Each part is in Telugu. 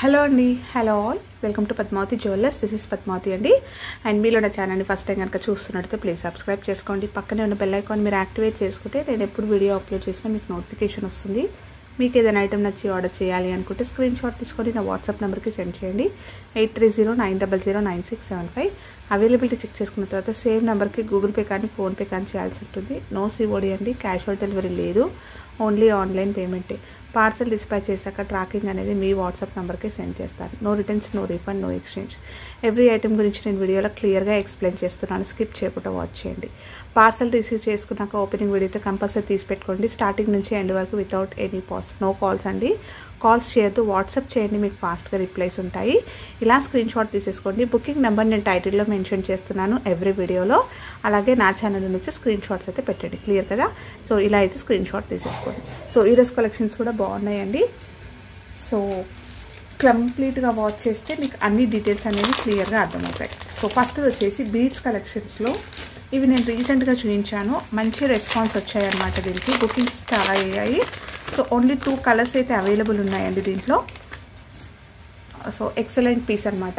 హలో అండి hello all welcome to Padmavathi jewellers this is Padmavathi అండి అండ్ మీలో నా ఛానల్ని ఫస్ట్ టైం కనుక చూస్తున్నట్టు ప్లీజ్ సబ్స్క్రైబ్ చేసుకోండి పక్కనే ఉన్న బెల్ ఐకాన్ మీరు యాక్టివేట్ చేసుకుంటే నేను ఎప్పుడు వీడియో అప్లోడ్ చేసినా మీకు నోటిఫికేషన్ వస్తుంది మీకు ఏదైనా ఐటమ్ నచ్చి ఆర్డర్ చేయాలి అనుకుంటే స్క్రీన్ షాట్ తీసుకొని నా వాట్సాప్ నెంబర్కి సెండ్ చేయండి eight three zero nine double zero nine six seven five availability check చేసుకున్న తర్వాత సేమ్ నెంబర్కి గూగుల్ పే కానీ ఫోన్పే కానీ చేయాల్సి ఉంటుంది నో సిఓడి అండి క్యాష్ ఆన్ డెలివరీ లేదు ఓన్లీ ఆన్లైన్ పేమెంటే పార్సల్ డిస్పాచ్ చేశాక ట్రాకింగ్ అనేది మీ వాట్సాప్ నెంబర్కి సెండ్ చేస్తాను no returns no refund no exchange every item గురించి నేను వీడియోలో క్లియర్గా ఎక్స్ప్లెయిన్ చేస్తున్నాను స్కిప్ చేయకుండా వాచ్ చేయండి పార్సల్ రిసీవ్ చేసుకున్నాక ఓపెనింగ్ వీడియోతో కంపల్సరీ తీసి పెట్టుకోండి స్టార్టింగ్ నుంచి ఎండ్ వరకు without any pause no calls అండి కాల్స్ చేయొద్దు వాట్సాప్ చేయండి మీకు ఫాస్ట్గా రిప్లైస్ ఉంటాయి ఇలా స్క్రీన్ షాట్ తీసేసుకోండి బుకింగ్ నెంబర్ నేను టైటిల్లో మెన్షన్ చేస్తున్నాను ఎవ్రీ వీడియోలో అలాగే నా ఛానల్ నుంచి స్క్రీన్ షాట్స్ అయితే పెట్టండి క్లియర్ కదా సో ఇలా అయితే స్క్రీన్ షాట్ తీసేసుకోండి సో ఈ డ్రెస్ కలెక్షన్స్ కూడా బాగున్నాయండి సో కంప్లీట్గా వాచ్ చేస్తే మీకు అన్ని డీటెయిల్స్ అనేవి క్లియర్గా అర్థమవుతాయి సో ఫస్ట్ వచ్చేసి బీడ్స్ కలెక్షన్స్లో ఇవి నేను రీసెంట్గా చూపించాను మంచి రెస్పాన్స్ వచ్చాయన్నమాట దీనికి బుకింగ్స్ చాలా అయ్యాయి సో ఓన్లీ టూ కలర్స్ అయితే అవైలబుల్ ఉన్నాయండి దీంట్లో సో ఎక్సలెంట్ పీస్ అనమాట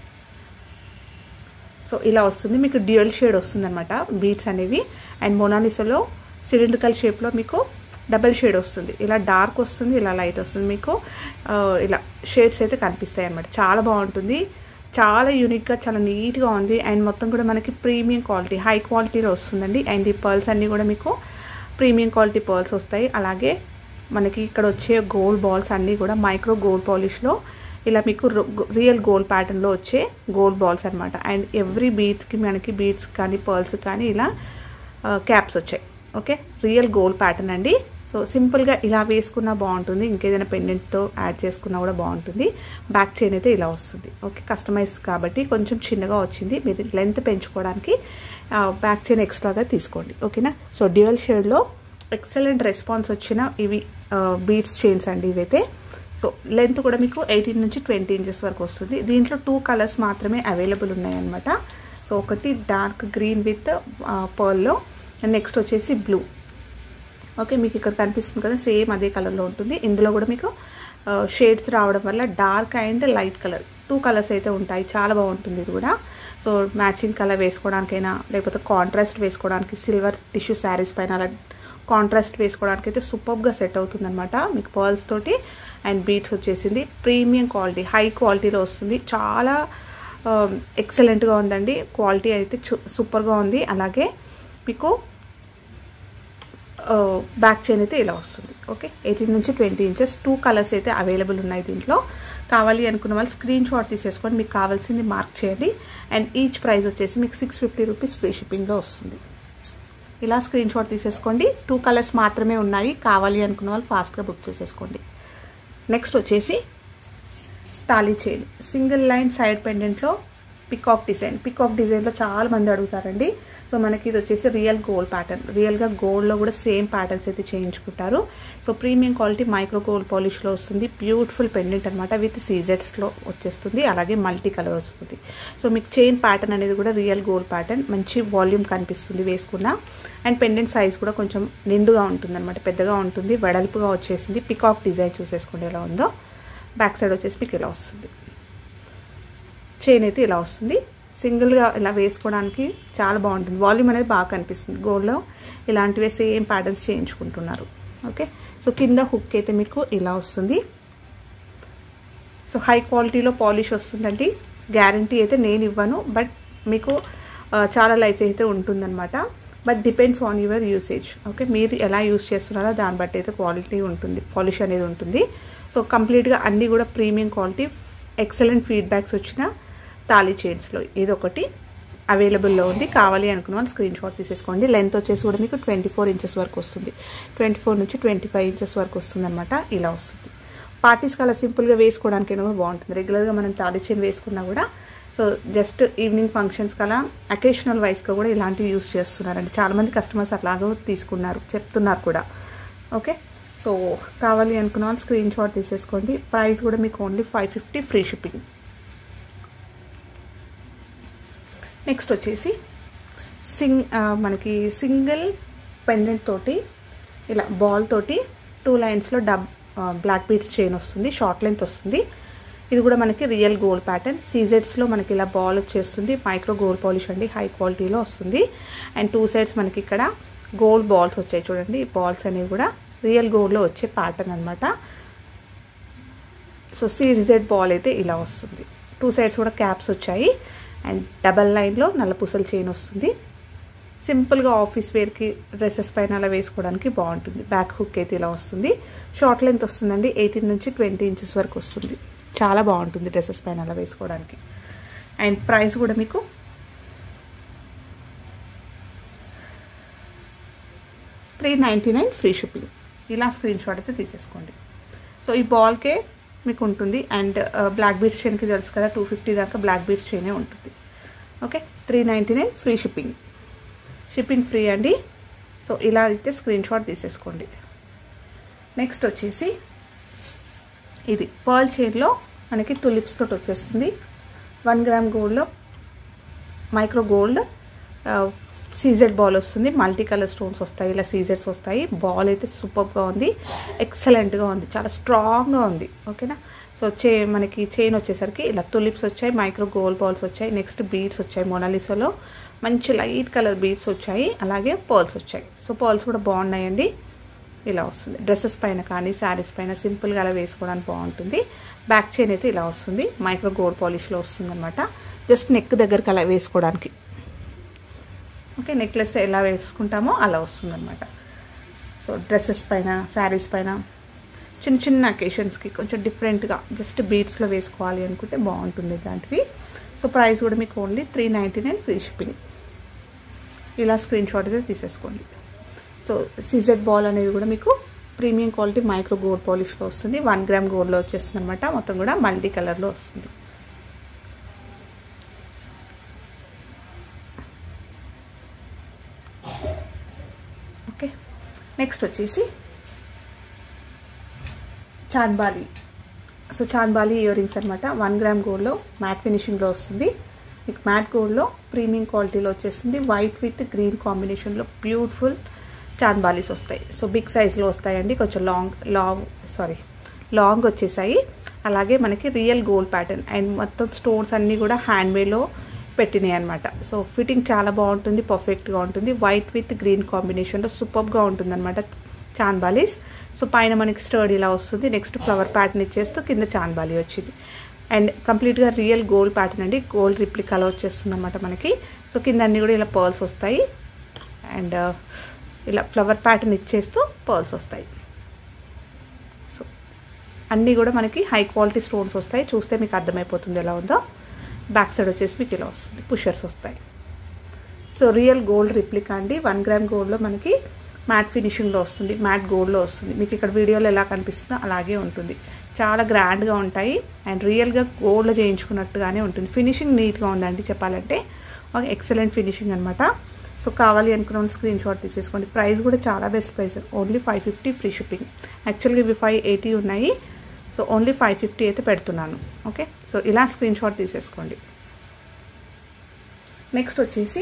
సో ఇలా వస్తుంది మీకు డ్యూయల్ షేడ్ వస్తుంది అనమాట బీట్స్ అనేవి అండ్ మొనాలిసలో సిలిండ్రికల్ షేప్లో మీకు డబల్ షేడ్ వస్తుంది ఇలా డార్క్ వస్తుంది ఇలా లైట్ వస్తుంది మీకు ఇలా షేడ్స్ అయితే కనిపిస్తాయి అనమాట చాలా బాగుంటుంది చాలా యూనిక్గా చాలా నీట్గా ఉంది అండ్ మొత్తం కూడా మనకి ప్రీమియం క్వాలిటీ హై క్వాలిటీలో వస్తుందండి అండ్ ఈ పర్ల్స్ అన్నీ కూడా మీకు ప్రీమియం క్వాలిటీ పర్ల్స్ వస్తాయి అలాగే మనకి ఇక్కడ వచ్చే గోల్డ్ బాల్స్ అన్నీ కూడా మైక్రో గోల్డ్ పాలిష్లో ఇలా మీకు రియల్ గోల్డ్ ప్యాటర్న్లో వచ్చే గోల్డ్ బాల్స్ అనమాట అండ్ ఎవ్రీ బీట్స్కి మనకి బీట్స్ కానీ పర్ల్స్ కానీ ఇలా క్యాప్స్ వచ్చాయి ఓకే రియల్ గోల్డ్ ప్యాటర్న్ అండి సో సింపుల్గా ఇలా వేసుకున్నా బాగుంటుంది ఇంకేదైనా పెండెంట్తో యాడ్ చేసుకున్నా కూడా బాగుంటుంది బ్యాక్ చైన్ అయితే ఇలా వస్తుంది ఓకే కస్టమైజ్ కాబట్టి కొంచెం చిన్నగా వచ్చింది మీరు లెంత్ పెంచుకోవడానికి బ్యాక్ చైన్ ఎక్స్ట్రాగా తీసుకోండి ఓకేనా సో డ్యూయల్ షేడ్లో ఎక్సలెంట్ రెస్పాన్స్ వచ్చిన ఇవి బీట్స్ చైన్స్ అండి ఇవైతే సో లెంత్ కూడా మీకు ఎయిటీన్ నుంచి ట్వంటీ ఇంచెస్ వరకు వస్తుంది దీంట్లో టూ కలర్స్ మాత్రమే అవైలబుల్ ఉన్నాయన్నమాట సో ఒకటి డార్క్ గ్రీన్ విత్ పర్ల్లో అండ్ నెక్స్ట్ వచ్చేసి బ్లూ ఓకే మీకు ఇక్కడ కనిపిస్తుంది కదా సేమ్ అదే కలర్లో ఉంటుంది ఇందులో కూడా మీకు షేడ్స్ రావడం వల్ల dark and light colour two colours అయితే ఉంటాయి చాలా బాగుంటుంది ఇది కూడా సో మ్యాచింగ్ కలర్ వేసుకోవడానికైనా లేకపోతే కాంట్రాస్ట్ వేసుకోవడానికి సిల్వర్ టిష్యూ శారీస్ పైన అలా కాంట్రాస్ట్ వేసుకోవడానికి అయితే సూపర్గా సెట్ అవుతుందన్నమాట మీకు పర్ల్స్ తోటి అండ్ బీట్స్ వచ్చేసింది ప్రీమియం క్వాలిటీ హై క్వాలిటీలో వస్తుంది చాలా ఎక్సలెంట్గా ఉందండి క్వాలిటీ అయితే సూపర్గా ఉంది అలాగే మీకు బ్యాక్ చైన్ అయితే ఇలా వస్తుంది ఓకే ఎయిటీన్ నుంచి ట్వంటీ ఇంచెస్ టూ కలర్స్ అయితే అవైలబుల్ ఉన్నాయి దీంట్లో కావాలి అనుకున్న వాళ్ళు స్క్రీన్ షాట్ తీసేసుకొని మీకు కావాల్సింది మార్క్ చేయండి అండ్ ఈచ్ ప్రైస్ వచ్చేసి మీకు సిక్స్ ఫిఫ్టీ రూపీస్ ఫ్రీ షిప్పింగ్లో వస్తుంది ఇలా స్క్రీన్ షాట్ తీసేసుకోండి టూ కలర్స్ మాత్రమే ఉన్నాయి కావాలి అనుకున్న వాళ్ళు ఫాస్ట్గా బుక్ చేసేసుకోండి నెక్స్ట్ వచ్చేసి తాళీ చైన్ సింగిల్ లైన్ సైడ్ పెండెంట్లో పికాక్ డిజైన్ పికాక్ డిజైన్లో చాలా మంది అడుగుతారండి సో మనకి ఇది వచ్చేసి రియల్ గోల్డ్ ప్యాటర్న్ రియల్గా గోల్డ్లో కూడా సేమ్ ప్యాటర్న్స్ అయితే చేయించుకుంటారు so premium quality micro gold పాలిష్లో వస్తుంది బ్యూటిఫుల్ పెండెంట్ అనమాట విత్ సీజెట్స్లో వచ్చేస్తుంది అలాగే మల్టీ కలర్ వస్తుంది సో మీకు చైన్ ప్యాటర్న్ అనేది కూడా రియల్ గోల్డ్ ప్యాటర్న్ మంచి వాల్యూమ్ కనిపిస్తుంది వేసుకున్న అండ్ పెండెంట్ సైజ్ కూడా కొంచెం నిండుగా ఉంటుంది అనమాట పెద్దగా ఉంటుంది వెడల్పుగా వచ్చేసింది పికాక్ డిజైన్ చూసేసుకోండి ఎలా ఉందో బ్యాక్ సైడ్ వచ్చేసి మీకు ఇలా వస్తుంది చైన్ అయితే ఇలా వస్తుంది సింగిల్గా ఇలా వేసుకోవడానికి చాలా బాగుంటుంది వాల్యూమ్ అనేది బాగా కనిపిస్తుంది గోల్డ్లో ఇలాంటివే సేమ్ ప్యాటర్న్స్ చేయించుకుంటున్నారు ఓకే సో కింద హుక్ అయితే మీకు ఇలా వస్తుంది సో హై క్వాలిటీలో పాలిష్ వస్తుందండి గ్యారంటీ అయితే నేను ఇవ్వను బట్ మీకు చాలా లైఫ్ అయితే ఉంటుందన్నమాట but depends on your usage okay మీరు ఎలా యూస్ చేస్తున్నారో దాన్ని బట్టి అయితే క్వాలిటీ ఉంటుంది పాలిష్ అనేది ఉంటుంది సో కంప్లీట్గా అన్నీ కూడా ప్రీమియం క్వాలిటీ ఎక్సలెంట్ ఫీడ్బ్యాక్స్ వచ్చిన తాళీ చైన్స్లో ఇది ఒకటి అవైలబుల్లో ఉంది కావాలి అనుకున్న వాళ్ళు స్క్రీన్ షాట్ తీసేసుకోండి లెంత్ వచ్చేసి కూడా మీకు ట్వంటీ ఫోర్ ఇంచెస్ వరకు వస్తుంది ట్వంటీ ఫోర్ నుంచి ట్వంటీ ఫైవ్ ఇంచెస్ వరకు వస్తుంది అనమాట ఇలా వస్తుంది పార్టీస్ కలా సింపుల్గా వేసుకోవడానికైనా కూడా బాగుంటుంది రెగ్యులర్గా మనం తాళీ చైన్ వేసుకున్నా కూడా సో జస్ట్ ఈవినింగ్ ఫంక్షన్స్ కలా అకేషనల్ వైస్గా కూడా ఇలాంటివి యూస్ చేస్తున్నారండి చాలామంది కస్టమర్స్ అట్లాగా తీసుకున్నారు చెప్తున్నారు కూడా ఓకే సో కావాలి అనుకున్న వాళ్ళు స్క్రీన్ షాట్ తీసేసుకోండి ప్రైస్ కూడా మీకు only five fifty free shipping next వచ్చేసి సింగ్ మనకి సింగిల్ పెండెంట్ తోటి ఇలా బాల్ తోటి టూ లైన్స్లో డబ్ బ్లాక్ బీట్స్ చైన్ వస్తుంది షార్ట్ లెంత్ వస్తుంది ఇది కూడా మనకి రియల్ గోల్డ్ ప్యాటర్న్ సీజెడ్స్లో మనకి ఇలా బాల్ వచ్చేస్తుంది మైక్రో గోల్డ్ పాలిష్ అండి హై క్వాలిటీలో వస్తుంది అండ్ టూ సైడ్స్ మనకి ఇక్కడ గోల్డ్ బాల్స్ వచ్చాయి చూడండి ఈ బాల్స్ అనేవి కూడా రియల్ గోల్డ్లో వచ్చే ప్యాటర్న్ అనమాట సో సీజెడ్ బాల్ అయితే ఇలా వస్తుంది టూ సైడ్స్ కూడా క్యాప్స్ వచ్చాయి అండ్ డబల్ లైన్లో నల్ల పూసల చైన్ వస్తుంది సింపుల్గా ఆఫీస్ వేర్కి డ్రెస్సెస్ పైన అలా వేసుకోవడానికి బాగుంటుంది బ్యాక్ హుక్ అయితే ఇలా వస్తుంది షార్ట్ లెంత్ వస్తుందండి ఎయిటీన్ నుంచి ట్వంటీ ఇంచెస్ వరకు వస్తుంది చాలా బాగుంటుంది డ్రెస్సెస్ పైన అలా వేసుకోవడానికి అండ్ ప్రైస్ కూడా మీకు three ninety nine free shipping ఇలా స్క్రీన్ షాట్ అయితే తీసేసుకోండి సో ఈ బాల్కే మీకు ఉంటుంది అండ్ బ్లాక్ బీడ్స్ చైన్కి తెలుసు కదా టూ ఫిఫ్టీ దాకా బ్లాక్ బీడ్స్ చైనే ఉంటుంది okay three ninety nine free shipping shipping free అండి సో ఇలా అయితే స్క్రీన్ షాట్ తీసేసుకోండి నెక్స్ట్ వచ్చేసి ఇది పర్ల్ చైన్లో మనకి తులిప్స్ తోటి వచ్చేస్తుంది వన్ గ్రామ్ గోల్డ్లో మైక్రో గోల్డ్ సీజెడ్ బాల్ వస్తుంది మల్టీ కలర్ స్టోన్స్ వస్తాయి ఇలా సీజెడ్స్ వస్తాయి బాల్ అయితే సూపర్గా ఉంది ఎక్సలెంట్గా ఉంది చాలా స్ట్రాంగ్గా ఉంది ఓకేనా సో చే మనకి చైన్ వచ్చేసరికి ఇలా తులిప్స్ వచ్చాయి మైక్రో గోల్డ్ బాల్స్ వచ్చాయి నెక్స్ట్ బీడ్స్ వచ్చాయి మొనాలిసోలో మంచి లైట్ కలర్ బీడ్స్ వచ్చాయి అలాగే పర్ల్స్ వచ్చాయి సో పర్ల్స్ కూడా బాగున్నాయండి ఇలా వస్తుంది డ్రెస్సెస్ పైన కానీ శారీస్ పైన సింపుల్గా అలా వేసుకోవడానికి బాగుంటుంది బ్యాక్ చైన్ అయితే ఇలా వస్తుంది మైక్రో గోల్డ్ పాలిష్లో వస్తుంది అనమాట జస్ట్ నెక్ దగ్గరికి అలా వేసుకోవడానికి ఓకే నెక్లెస్ ఎలా వేసుకుంటామో అలా వస్తుంది అనమాట సో డ్రెస్సెస్ పైన శారీస్ పైన చిన్న చిన్న అకేషన్స్కి కొంచెం డిఫరెంట్గా జస్ట్ బీట్స్లో వేసుకోవాలి అనుకుంటే బాగుంటుంది ఇలాంటివి సో ప్రైస్ కూడా మీకు only three ninety nine free shipping ఇలా స్క్రీన్ షాట్ అయితే తీసేసుకోండి సో సీజెడ్ బాల్ అనేది కూడా మీకు ప్రీమియం క్వాలిటీ మైక్రో గోల్డ్ పాలిష్లో వస్తుంది వన్ గ్రామ్ గోల్డ్లో వచ్చేస్తుంది అనమాట మొత్తం కూడా మల్టీ కలర్లో వస్తుంది ఓకే నెక్స్ట్ వచ్చేసి chandbali so chandbali earrings అనమాట వన్ గ్రామ్ గోల్డ్లో మ్యాట్ ఫినిషింగ్లో వస్తుంది మీకు మ్యాట్ గోల్డ్లో ప్రీమియం క్వాలిటీలో వచ్చేస్తుంది వైట్ విత్ గ్రీన్ కాంబినేషన్లో బ్యూటిఫుల్ చాన్బాలీస్ వస్తాయి సో బిగ్ సైజ్లో వస్తాయండి కొంచెం లాంగ్ లాంగ్ సారీ లాంగ్ వచ్చేసాయి అలాగే మనకి రియల్ గోల్డ్ ప్యాటర్న్ అండ్ మొత్తం స్టోన్స్ అన్నీ కూడా హ్యాండ్మేడ్లో పెట్టినాయి అనమాట సో ఫిట్టింగ్ చాలా బాగుంటుంది పర్ఫెక్ట్గా ఉంటుంది వైట్ విత్ గ్రీన్ కాంబినేషన్లో సూపర్గా ఉంటుంది అనమాట చాన్బాలీస్ సో పైన మనకి స్టర్డ్ ఇలా వస్తుంది నెక్స్ట్ ఫ్లవర్ ప్యాటర్న్ ఇచ్చేస్తూ కింద చాన్బాలి వచ్చింది అండ్ కంప్లీట్గా రియల్ గోల్డ్ ప్యాటర్న్ అండి గోల్డ్ రిప్లికాలో వచ్చేస్తుంది అనమాట మనకి సో కింద అన్నీ కూడా ఇలా పర్ల్స్ వస్తాయి అండ్ ఇలా ఫ్లవర్ ప్యాటర్న్ ఇచ్చేస్తూ పర్ల్స్ వస్తాయి సో అన్నీ కూడా మనకి హై క్వాలిటీ స్టోన్స్ వస్తాయి చూస్తే మీకు అర్థమైపోతుంది ఎలా ఉందో బ్యాక్ సైడ్ వచ్చేసి మీకు ఇలా వస్తుంది పుషర్స్ వస్తాయి సో రియల్ గోల్డ్ రిప్లికా అండి వన్ గ్రామ్ గోల్డ్లో మనకి మ్యాట్ ఫినిషింగ్లో వస్తుంది మ్యాట్ గోల్డ్లో వస్తుంది మీకు ఇక్కడ వీడియోలో ఎలా కనిపిస్తుందో అలాగే ఉంటుంది చాలా గ్రాండ్గా ఉంటాయి అండ్ రియల్గా గోల్డ్లో చేయించుకున్నట్టుగానే ఉంటుంది ఫినిషింగ్ నీట్గా ఉందండి చెప్పాలంటే ఒక ఎక్సలెంట్ ఫినిషింగ్ అనమాట సో కావాలి అనుకున్న స్క్రీన్ షాట్ తీసేసుకోండి ప్రైస్ కూడా చాలా best price only five fifty free shipping యాక్చువల్గా ఇవి ఫైవ్ ఎయిటీ ఉన్నాయి సో ఓన్లీ ఫైవ్ ఫిఫ్టీ అయితే పెడుతున్నాను ఓకే సో ఇలా స్క్రీన్ షాట్ తీసేసుకోండి నెక్స్ట్ వచ్చేసి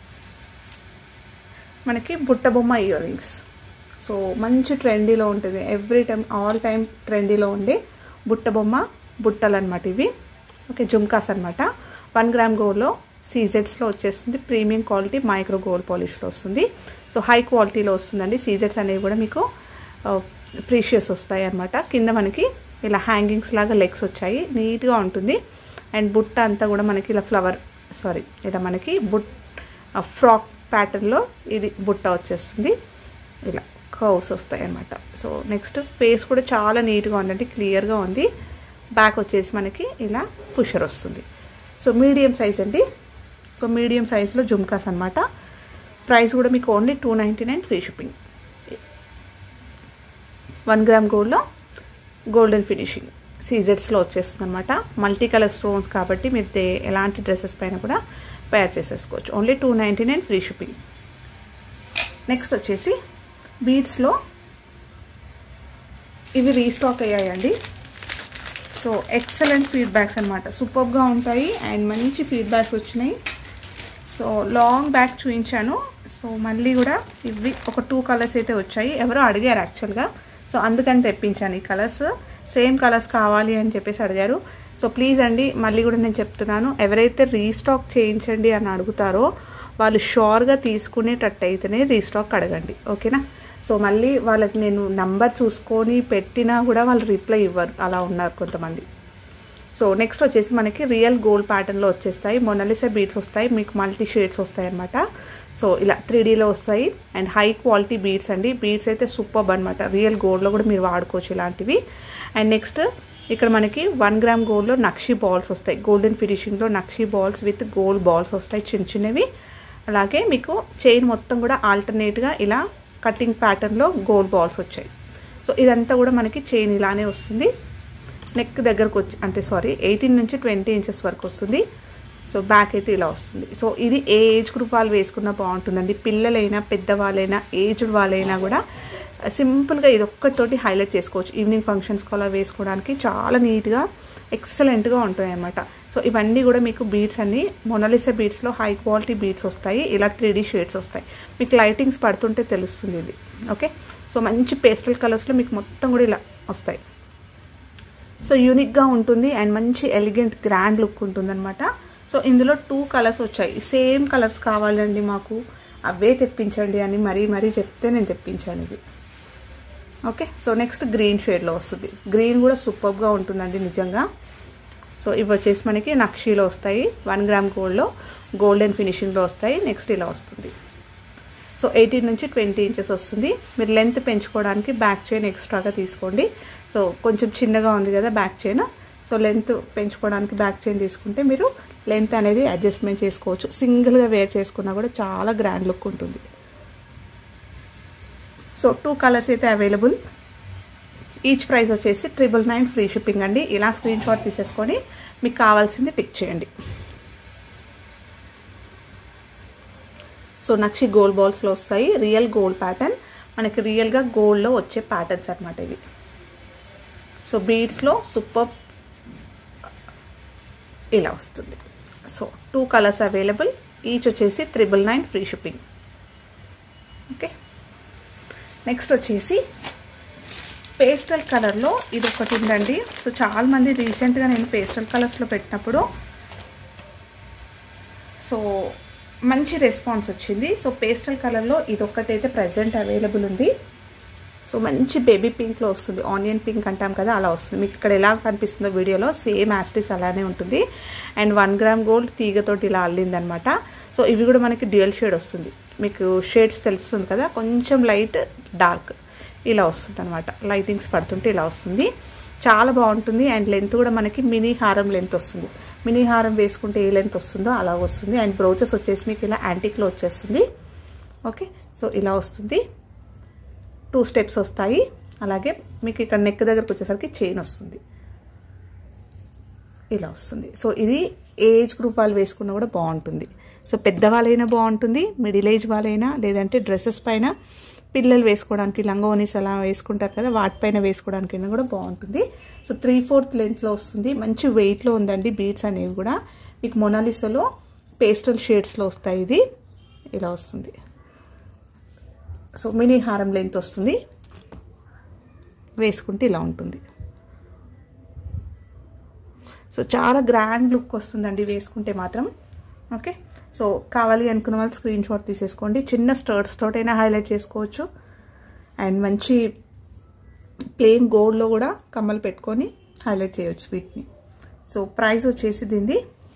మనకి బుట్ట బొమ్మ ఇయర్ రింగ్స్ సో మంచి ట్రెండీలో ఉంటుంది ఎవ్రీ టైం ఆల్ టైం ట్రెండీలో ఉండే బుట్ట బొమ్మ బుట్టలు అనమాట ఇవి ఓకే జుమ్కాస్ అనమాట వన్ గ్రామ్ గోల్డ్లో సీజెడ్స్లో వచ్చేస్తుంది ప్రీమియం క్వాలిటీ మైక్రో గోల్డ్ పాలిష్లో వస్తుంది సో హై క్వాలిటీలో వస్తుందండి సీజెడ్స్ అనేవి కూడా మీకు ప్రీషియస్ వస్తాయి అనమాట కింద మనకి ఇలా హ్యాంగింగ్స్ లాగా లెగ్స్ వచ్చాయి నీట్గా ఉంటుంది అండ్ బుట్ట అంతా కూడా మనకి ఇలా ఫ్లవర్ సారీ ఇలా మనకి బుట్ ఫ్రాక్ ప్యాటర్న్లో ఇది బుట్ట వచ్చేస్తుంది ఇలా కర్వ్స్ వస్తాయి అనమాట సో నెక్స్ట్ ఫేస్ కూడా చాలా నీట్గా ఉందండి క్లియర్గా ఉంది బ్యాక్ వచ్చేసి మనకి ఇలా పుషర్ వస్తుంది సో మీడియం సైజ్ అండి సో మీడియం సైజ్లో జుమ్కాస్ అనమాట ప్రైస్ కూడా మీకు only two ninety nine free shipping one gram గోల్డ్లో గోల్డెన్ ఫినిషింగ్ సీజెడ్స్లో వచ్చేస్తుంది అనమాట మల్టీ కలర్ స్టోన్స్ కాబట్టి మీరు దే ఎలాంటి డ్రెస్సెస్ పైన కూడా పేర్ చేసేసుకోవచ్చు only two ninety nine free shipping next వచ్చేసి బీడ్స్లో ఇవి రీస్టాక్ అయ్యాయండి సో ఎక్సలెంట్ ఫీడ్బ్యాక్స్ అనమాట సూపర్గా ఉంటాయి అండ్ మంచి ఫీడ్బ్యాక్స్ వచ్చినాయి సో లాంగ్ బ్యాక్ చూపించాను సో మళ్ళీ కూడా ఇవి ఒక టూ కలర్స్ అయితే వచ్చాయి ఎవరో అడిగారు యాక్చువల్గా సో అందుకని తెప్పించాను ఈ కలర్స్ సేమ్ కలర్స్ కావాలి అని చెప్పేసి అడిగారు సో ప్లీజ్ అండి మళ్ళీ కూడా నేను చెప్తున్నాను ఎవరైతే రీస్టాక్ చేయించండి అని అడుగుతారో వాళ్ళు షోర్గా తీసుకునేటట్టు అయితేనే రీస్టాక్ అడగండి ఓకేనా సో మళ్ళీ వాళ్ళకి నేను నంబర్ చూసుకొని పెట్టినా కూడా వాళ్ళు రిప్లై ఇవ్వరు అలా ఉన్నారు కొంతమంది సో నెక్స్ట్ వచ్చేసి మనకి రియల్ గోల్డ్ ప్యాటర్న్లో వచ్చేస్తాయి మొనలిసా బీడ్స్ వస్తాయి మీకు మల్టీ షేడ్స్ వస్తాయి అనమాట సో ఇలా త్రీ డీలో వస్తాయి అండ్ హై క్వాలిటీ బీడ్స్ అండి బీడ్స్ అయితే సూపర్ అనమాట రియల్ గోల్డ్లో కూడా మీరు వాడుకోవచ్చు ఇలాంటివి అండ్ నెక్స్ట్ ఇక్కడ మనకి వన్ గ్రామ్ గోల్డ్లో నక్షి బాల్స్ వస్తాయి గోల్డెన్ ఫినిషింగ్లో nakshi balls with gold balls వస్తాయి చిన్న చిన్నవి అలాగే మీకు చైన్ మొత్తం కూడా ఆల్టర్నేట్గా ఇలా కటింగ్ ప్యాటర్న్లో గోల్డ్ బాల్స్ వచ్చాయి సో ఇదంతా కూడా మనకి చైన్ ఇలానే వస్తుంది నెక్ దగ్గరకు వచ్చి అంటే సారీ ఎయిటీన్ నుంచి ట్వంటీ ఇంచెస్ వరకు వస్తుంది సో బ్యాక్ అయితే ఇలా వస్తుంది సో ఇది ఏ ఏజ్ గ్రూప్ వాళ్ళు వేసుకున్నా బాగుంటుందండి పిల్లలైనా పెద్దవాళ్ళైనా ఏజ్డ్ వాళ్ళైనా కూడా సింపుల్గా ఇది ఒక్కటితోటి హైలైట్ చేసుకోవచ్చు ఈవినింగ్ ఫంక్షన్స్కి అలా వేసుకోవడానికి చాలా నీట్గా ఎక్సలెంట్గా ఉంటాయి అన్నమాట సో ఇవన్నీ కూడా మీకు బీడ్స్ అన్ని మొనలిసా బీడ్స్లో హై క్వాలిటీ బీడ్స్ వస్తాయి ఇలా త్రీ డీ షేడ్స్ వస్తాయి మీకు లైటింగ్స్ పడుతుంటే తెలుస్తుంది ఇది ఓకే సో మంచి పేస్టల్ కలర్స్లో మీకు మొత్తం కూడా ఇలా వస్తాయి సో యూనిక్గా ఉంటుంది అండ్ మంచి ఎలిగెంట్ గ్రాండ్ లుక్ ఉంటుందన్నమాట సో ఇందులో టూ కలర్స్ వచ్చాయి సేమ్ కలర్స్ కావాలండి మాకు అవే తెప్పించండి అని మరీ మరీ చెప్తే నేను తెప్పించాను ఇవి ఓకే సో నెక్స్ట్ గ్రీన్ షేడ్లో వస్తుంది గ్రీన్ కూడా సూపర్గా ఉంటుందండి నిజంగా సో ఇవి వచ్చేసి మనకి నక్షీలో వస్తాయి వన్ గ్రామ్ గోల్డ్లో గోల్డెన్ ఫినిషింగ్లో వస్తాయి నెక్స్ట్ ఇలా వస్తుంది సో ఎయిటీన్ నుంచి ట్వంటీ ఇంచెస్ వస్తుంది మీరు లెంత్ పెంచుకోవడానికి బ్యాక్ చైన్ ఎక్స్ట్రాగా తీసుకోండి సో కొంచెం చిన్నగా ఉంది కదా బ్యాక్ చైన్ సో లెంత్ పెంచుకోవడానికి బ్యాక్ చైన్ తీసుకుంటే మీరు లెంత్ అనేది అడ్జస్ట్మెంట్ చేసుకోవచ్చు సింగిల్గా వేర్ చేసుకున్నా కూడా చాలా గ్రాండ్ లుక్ ఉంటుంది సో టూ కలర్స్ అయితే అవైలబుల్ ఈచ్ ప్రైస్ వచ్చేసి ట్రిపుల్ నైన్ ఫ్రీ షిప్పింగ్ అండి ఇలా స్క్రీన్ షాట్ తీసేసుకొని మీకు కావాల్సింది టిక్ చేయండి సో నక్షి గోల్డ్ బాల్స్లో వస్తాయి రియల్ గోల్డ్ ప్యాటర్న్ మనకి రియల్గా గోల్డ్లో వచ్చే ప్యాటర్న్స్ అనమాట ఇవి సో బీడ్స్లో సూపర్ ఇలా వస్తుంది so two colours available each వచ్చేసి triple nine free shipping okay next వచ్చేసి పేస్టల్ కలర్లో ఇది ఒకటి ఉందండి సో చాలామంది రీసెంట్గా నేను పేస్టల్ కలర్స్లో పెట్టినప్పుడు సో మంచి రెస్పాన్స్ వచ్చింది సో పేస్టల్ కలర్లో ఇది ఒక్కటైతే ప్రజెంట్ అవైలబుల్ ఉంది సో మంచి బేబీ పింక్లో వస్తుంది ఆనియన్ పింక్ అంటాం కదా అలా వస్తుంది మీకు ఇక్కడ ఎలా కనిపిస్తుందో వీడియోలో సేమ్ యాస్టిస్ అలానే ఉంటుంది అండ్ వన్ గ్రామ్ గోల్డ్ తీగతోటి ఇలా అల్లిందనమాట సో ఇవి కూడా మనకి డ్యూయల్ షేడ్ వస్తుంది మీకు షేడ్స్ తెలుస్తుంది కదా కొంచెం లైట్ డార్క్ ఇలా వస్తుంది అనమాట లైటింగ్స్ పడుతుంటే ఇలా వస్తుంది చాలా బాగుంటుంది అండ్ లెంత్ కూడా మనకి మినీ హారం లెంత్ వస్తుంది మినీ హారం వేసుకుంటే ఏ లెంత్ వస్తుందో అలా వస్తుంది అండ్ బ్రౌచెస్ వచ్చేసి మీకు ఇలా యాంటిక్లో వచ్చేస్తుంది ఓకే సో ఇలా వస్తుంది టూ స్టెప్స్ వస్తాయి అలాగే మీకు ఇక్కడ నెక్ దగ్గరకు వచ్చేసరికి చైన్ వస్తుంది ఇలా వస్తుంది సో ఇది ఏజ్ గ్రూప్ వాళ్ళు వేసుకున్నా కూడా బాగుంటుంది సో పెద్దవాళ్ళైనా బాగుంటుంది మిడిల్ ఏజ్ వాళ్ళైనా లేదంటే డ్రెస్సెస్ పైన పిల్లలు వేసుకోవడానికి లంగోనీస్ అలా వేసుకుంటారు కదా వాటిపైన వేసుకోవడానికైనా కూడా బాగుంటుంది సో త్రీ ఫోర్త్ లెంత్లో వస్తుంది మంచి వెయిట్లో ఉందండి బీడ్స్ అనేవి కూడా మీకు మొనాలిసాలో పేస్టల్ షేడ్స్లో వస్తాయి ఇది ఇలా వస్తుంది సో మినీ హారం లెంత్ వస్తుంది వేసుకుంటే ఇలా ఉంటుంది సో చాలా గ్రాండ్ లుక్ వస్తుందండి వేసుకుంటే మాత్రం ఓకే సో కావాలి అనుకున్న వాళ్ళు స్క్రీన్ షాట్ తీసేసుకోండి చిన్న స్టర్ట్స్ తోటైనా హైలైట్ చేసుకోవచ్చు అండ్ మంచి ప్లెయిన్ గోల్డ్లో కూడా కమ్మలు పెట్టుకొని హైలైట్ చేయొచ్చు వీటిని సో ప్రైస్ వచ్చేసి దీన్ని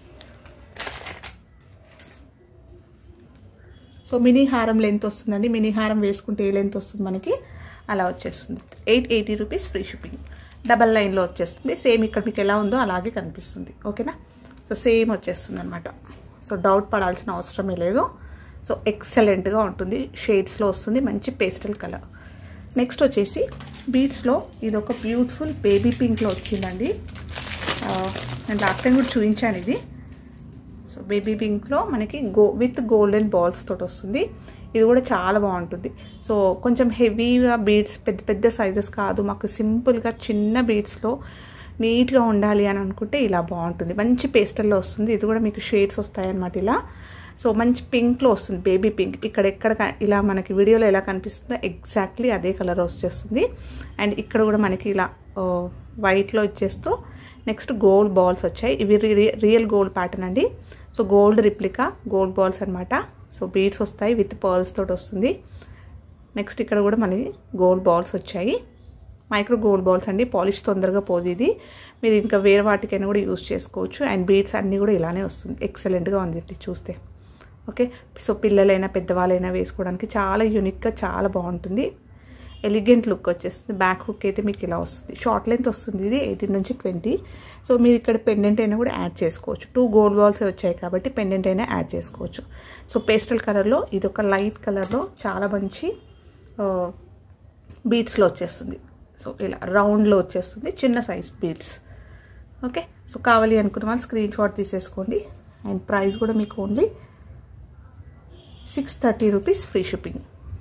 సో మినీ హారం లెంత్ వస్తుందండి మినీ హారం వేసుకుంటే ఏ లెంత్ వస్తుంది మనకి అలా వచ్చేస్తుంది eight eighty rupees free shipping double లైన్లో వచ్చేస్తుంది సేమ్ ఇక్కడ మీకు ఎలా ఉందో అలాగే కనిపిస్తుంది ఓకేనా సో సేమ్ వచ్చేస్తుంది అనమాట సో డౌట్ పడాల్సిన అవసరమే లేదు సో ఎక్సలెంట్గా ఉంటుంది షేడ్స్లో వస్తుంది మంచి పేస్టల్ కలర్ నెక్స్ట్ వచ్చేసి బీట్స్లో ఇది ఒక బ్యూటిఫుల్ బేబీ పింక్లో వచ్చిందండి నేను లాస్ట్ టైం కూడా చూపించాను ఇది సో బేబీ పింక్లో మనకి గో విత్ గోల్డెన్ బాల్స్ తోటి వస్తుంది ఇది కూడా చాలా బాగుంటుంది సో కొంచెం హెవీగా బీడ్స్ పెద్ద పెద్ద సైజెస్ కాదు మాకు సింపుల్గా చిన్న బీడ్స్లో నీట్గా ఉండాలి అని అనుకుంటే ఇలా బాగుంటుంది మంచి పేస్టల్లో వస్తుంది ఇది కూడా మీకు షేడ్స్ వస్తాయన్నమాట ఇలా సో మంచి పింక్లో వస్తుంది బేబీ పింక్ ఇక్కడ ఎక్కడ ఇలా మనకి వీడియోలో ఎలా కనిపిస్తుందో ఎగ్జాక్ట్లీ అదే కలర్ వచ్చేస్తుంది అండ్ ఇక్కడ కూడా మనకి ఇలా వైట్లో ఇచ్చేస్తూ నెక్స్ట్ గోల్డ్ బాల్స్ వచ్చాయి ఇవి రియల్ గోల్డ్ ప్యాటర్న్ అండి so gold replica gold balls అనమాట సో బీడ్స్ వస్తాయి విత్ పర్ల్స్ తోటి వస్తుంది నెక్స్ట్ ఇక్కడ కూడా మనకి గోల్డ్ బాల్స్ వచ్చాయి మైక్రో గోల్డ్ బాల్స్ అండి పాలిష్ తొందరగా పోదు ఇది మీరు ఇంకా వేరే వాటికైనా కూడా యూస్ చేసుకోవచ్చు అండ్ బీడ్స్ అన్నీ కూడా ఇలానే వస్తుంది ఎక్సలెంట్గా ఉంది ఇది చూస్తే ఓకే సో పిల్లలైనా పెద్దవాళ్ళైనా వేసుకోవడానికి చాలా యూనిక్గా చాలా బాగుంటుంది ఎలిగెంట్ లుక్ వచ్చేస్తుంది బ్యాక్ హుక్ అయితే మీకు ఇలా వస్తుంది షార్ట్ లెంత్ వస్తుంది ఇది ఎయిటీన్ నుంచి ట్వంటీ సో మీరు ఇక్కడ పెండెంట్ అయినా కూడా యాడ్ చేసుకోవచ్చు టూ గోల్డ్ బాల్స్ వచ్చాయి కాబట్టి పెండెంట్ అయినా యాడ్ చేసుకోవచ్చు సో పేస్టల్ కలర్లో ఇది ఒక లైట్ కలర్లో చాలా మంచి బీట్స్లో వచ్చేస్తుంది సో ఇలా రౌండ్లో వచ్చేస్తుంది చిన్న సైజ్ బీట్స్ ఓకే సో కావాలి అనుకున్న వాళ్ళు స్క్రీన్ షాట్ తీసేసుకోండి అండ్ ప్రైస్ కూడా మీకు only six thirty rupees free shipping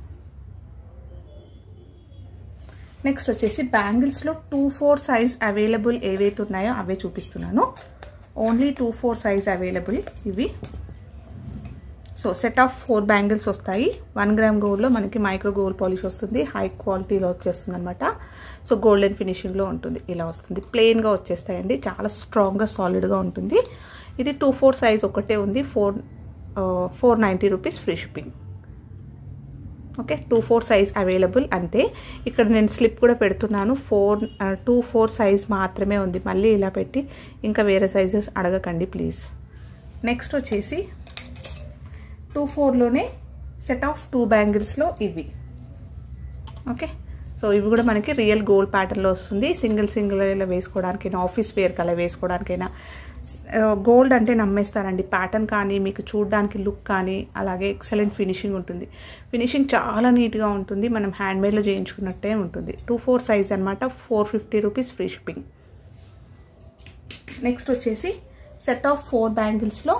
next వచ్చేసి బ్యాంగిల్స్లో టూ ఫోర్ సైజ్ అవైలబుల్ ఏవైతే ఉన్నాయో అవే చూపిస్తున్నాను only two four size available ఇవి so set of four bangles వస్తాయి వన్ గ్రామ్ గోల్డ్లో మనకి మైక్రో గోల్డ్ పాలిష్ వస్తుంది హై క్వాలిటీలో వచ్చేస్తుంది అనమాట సో గోల్డెన్ ఫినిషింగ్లో ఉంటుంది ఇలా వస్తుంది ప్లెయిన్గా వచ్చేస్తాయండి చాలా స్ట్రాంగ్గా సాలిడ్గా ఉంటుంది ఇది టూ ఫోర్ సైజ్ ఒకటే ఉంది four four ninety rupees free shipping okay two four size available అంతే ఇక్కడ నేను స్లిప్ కూడా పెడుతున్నాను ఫోర్ టూ ఫోర్ సైజ్ మాత్రమే ఉంది మళ్ళీ ఇలా పెట్టి ఇంకా వేరే సైజెస్ అడగకండి ప్లీజ్ నెక్స్ట్ వచ్చేసి టూ ఫోర్లోనే సెట్ ఆఫ్ టూ బ్యాంగిల్స్లో ఇవి ఓకే సో ఇవి కూడా మనకి రియల్ గోల్డ్ ప్యాటర్న్లో వస్తుంది సింగిల్ సింగిల్ ఇలా వేసుకోవడానికైనా ఆఫీస్ వేర్కి అలా వేసుకోవడానికైనా గోల్డ్ అంటే నమ్మేస్తారండి ప్యాటర్న్ కానీ మీకు చూడడానికి లుక్ కానీ అలాగే ఎక్సలెంట్ ఫినిషింగ్ ఉంటుంది ఫినిషింగ్ చాలా నీట్గా ఉంటుంది మనం హ్యాండ్మేడ్లో చేయించుకున్నట్టే ఉంటుంది టూ ఫోర్ సైజ్ అనమాట four fifty rupees free shipping next వచ్చేసి సెట్ ఆఫ్ ఫోర్ బ్యాంగిల్స్లో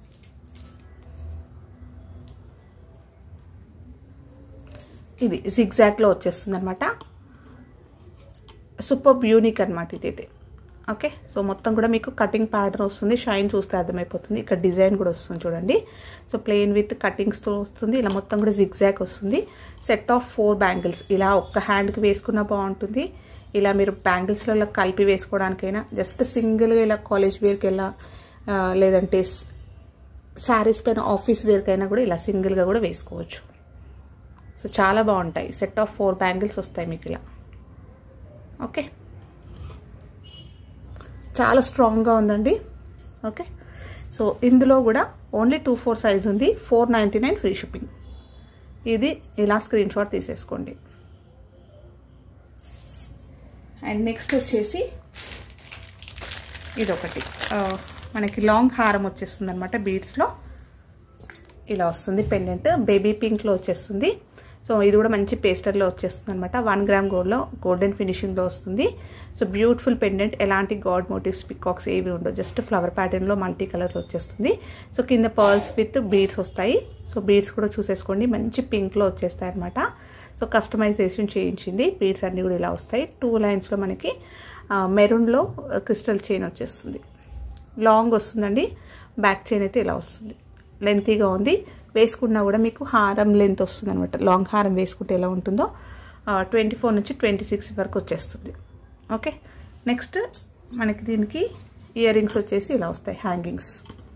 ఇది జిగ్జాగ్లో వచ్చేస్తుంది అనమాట సూపర్ యూనిక్ అనమాట ఇదైతే ఓకే సో మొత్తం కూడా మీకు కటింగ్ ప్యాటర్న్ వస్తుంది షైన్ చూస్తే అర్థమైపోతుంది ఇక్కడ డిజైన్ కూడా వస్తుంది చూడండి సో ప్లెయిన్ విత్ కటింగ్స్తో వస్తుంది ఇలా మొత్తం కూడా జిగ్జాగ్ వస్తుంది సెట్ ఆఫ్ ఫోర్ బ్యాంగిల్స్ ఇలా ఒక్క హ్యాండ్కి వేసుకున్నా బాగుంటుంది ఇలా మీరు బ్యాంగిల్స్లో కలిపి వేసుకోవడానికైనా జస్ట్ సింగిల్గా ఇలా కాలేజ్ వేర్కి వెళ్ళా లేదంటే శారీస్ పైన ఆఫీస్ వేర్కైనా కూడా ఇలా సింగిల్గా కూడా వేసుకోవచ్చు సో చాలా బాగుంటాయి సెట్ ఆఫ్ ఫోర్ బ్యాంగిల్స్ వస్తాయి మీకు ఇలా ఓకే చాలా స్ట్రాంగ్గా ఉందండి ఓకే సో ఇందులో కూడా ఓన్లీ టూ ఫోర్ సైజ్ ఉంది four ninety nine free shipping ఇది ఇలా స్క్రీన్ షాట్ తీసేసుకోండి అండ్ నెక్స్ట్ వచ్చేసి ఇదొకటి మనకి లాంగ్ హారం వచ్చేస్తుంది అనమాట బీడ్స్లో ఇలా వస్తుంది పెండెంట్ బేబీ పింక్లో వచ్చేస్తుంది సో ఇది కూడా మంచి పేస్టర్లో వచ్చేస్తుంది అనమాట వన్ గ్రామ్ గోల్డ్లో గోల్డెన్ ఫినిషింగ్లో వస్తుంది సో బ్యూటిఫుల్ పెండెంట్ ఎలాంటి గాడ్ మోటివ్స్ పికాక్స్ ఏవి ఉండవు జస్ట్ ఫ్లవర్ ప్యాటర్న్లో మల్టీ కలర్లో వచ్చేస్తుంది సో కింద పర్ల్స్ విత్ బీడ్స్ వస్తాయి సో బీడ్స్ కూడా చూసేసుకోండి మంచి పింక్లో వచ్చేస్తాయి అనమాట సో కస్టమైజేషన్ చేయించింది బీడ్స్ అన్నీ కూడా ఇలా వస్తాయి టూ లైన్స్లో మనకి మెరూన్లో క్రిస్టల్ చైన్ వచ్చేస్తుంది లాంగ్ వస్తుందండి బ్యాక్ చైన్ అయితే ఇలా వస్తుంది లెంతీగా ఉంది వేసుకున్నా కూడా మీకు హారం లెంత్ వస్తుంది అనమాట లాంగ్ హారం వేసుకుంటే ఎలా ఉంటుందో ట్వంటీ ఫోర్ నుంచి ట్వంటీ సిక్స్ వరకు వచ్చేస్తుంది ఓకే నెక్స్ట్ మనకి దీనికి ఇయర్ రింగ్స్ వచ్చేసి ఇలా వస్తాయి hangings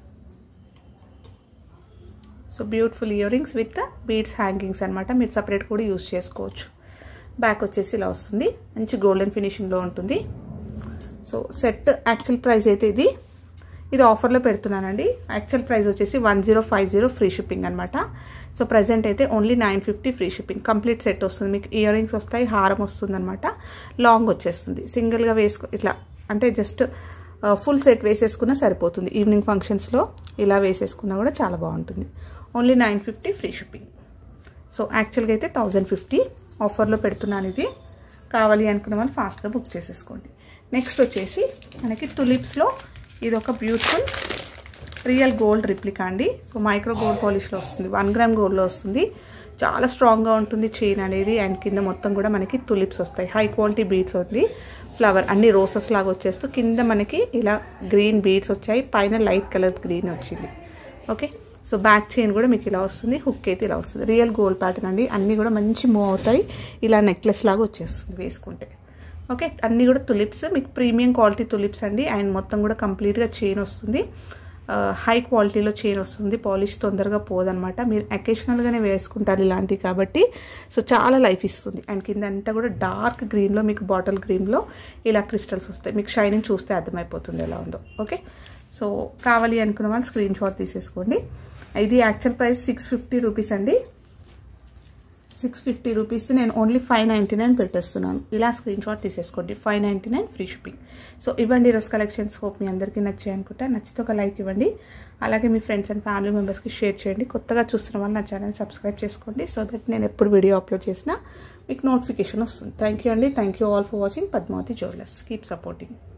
so beautiful ear rings with beads hangings అనమాట మీరు సపరేట్ కూడా యూస్ చేసుకోవచ్చు బ్యాక్ వచ్చేసి ఇలా వస్తుంది మంచి గోల్డెన్ ఫినిషింగ్లో ఉంటుంది సో సెట్ యాక్చువల్ ప్రైస్ అయితే ఇది ఇది ఆఫర్లో పెడుతున్నానండి యాక్చువల్ ప్రైస్ వచ్చేసి one zero five zero free shipping అనమాట సో ప్రజెంట్ అయితే only nine fifty free shipping complete set వస్తుంది మీకు ఇయర్ రింగ్స్ వస్తాయి హారం వస్తుంది అనమాట లాంగ్ వచ్చేస్తుంది సింగిల్గా వేసుకో ఇట్లా అంటే జస్ట్ ఫుల్ సెట్ వేసేసుకున్నా సరిపోతుంది ఈవినింగ్ ఫంక్షన్స్లో ఇలా వేసేసుకున్నా కూడా చాలా బాగుంటుంది only nine fifty free shipping so యాక్చువల్గా అయితే థౌజండ్ ఫిఫ్టీ ఆఫర్లో పెడుతున్నాను ఇది కావాలి అనుకున్న వాళ్ళు ఫాస్ట్గా బుక్ చేసేసుకోండి నెక్స్ట్ వచ్చేసి మనకి తులిప్స్లో ఇది ఒక బ్యూటిఫుల్ రియల్ గోల్డ్ రిప్లికా అండి సో మైక్రో గోల్డ్ పాలిష్లో వస్తుంది వన్ గ్రామ్ గోల్డ్లో వస్తుంది చాలా స్ట్రాంగ్గా ఉంటుంది చైన్ అనేది అండ్ కింద మొత్తం కూడా మనకి తులిప్స్ వస్తాయి హై క్వాలిటీ బీడ్స్ ఉంది ఫ్లవర్ అన్ని రోసెస్ లాగా వచ్చేస్తూ కింద మనకి ఇలా గ్రీన్ బీడ్స్ వచ్చాయి పైన లైట్ కలర్ గ్రీన్ వచ్చింది ఓకే సో బ్యాక్ చైన్ కూడా మీకు ఇలా వస్తుంది హుక్ అయితే ఇలా వస్తుంది రియల్ గోల్డ్ ప్యాటర్న్ అండి అన్నీ కూడా మంచి మూవ్ అవుతాయి ఇలా నెక్లెస్ లాగా వచ్చేస్తుంది వేసుకుంటే ఓకే అన్నీ కూడా తులిప్స్ మీకు ప్రీమియం క్వాలిటీ తులిప్స్ అండి అండ్ మొత్తం కూడా కంప్లీట్గా చైన్ వస్తుంది హై క్వాలిటీలో చైన్ వస్తుంది పాలిష్ తొందరగా పోదనమాట మీరు అకేషనల్గానే వేసుకుంటారు ఇలాంటివి కాబట్టి సో చాలా లైఫ్ ఇస్తుంది అండ్ కింద అంతా కూడా డార్క్ గ్రీన్లో మీకు బాటిల్ గ్రీన్లో ఇలా క్రిస్టల్స్ వస్తాయి మీకు షైనింగ్ చూస్తే అర్థమైపోతుంది ఎలా ఉందో ఓకే సో కావాలి అనుకున్న వాళ్ళు స్క్రీన్ షాట్ తీసేసుకోండి ఇది actual price six fifty rupees అండి సిక్స్ ఫిఫ్టీ రూపీస్ నేను ఓన్లీ ఫైవ్ నైంటీ నైన్ పెట్టేస్తున్నాను ఇలా స్క్రీన్ షాట్ తీసేసుకోండి five ninety nine free shipping so ఇవ్వండి ఈరోజు కలెక్షన్స్ హోప్ మీ అందరికీ నచ్చాయి అనుకుంటా నచ్చితే ఒక లైక్ ఇవ్వండి అలాగే మీ ఫ్రెండ్స్ అండ్ ఫ్యామిలీ మెంబర్స్కి షేర్ చేయండి కొత్తగా చూస్తున్న వాళ్ళు నా ఛానల్ సబ్స్క్రైబ్ చేసుకోండి సో దట్ నేను ఎప్పుడు వీడియో అప్లోడ్ చేసినా మీకు నోటిఫికేషన్ వస్తుంది థ్యాంక్ యూ అండి thank you all for watching Padmavathi jewellers keep supporting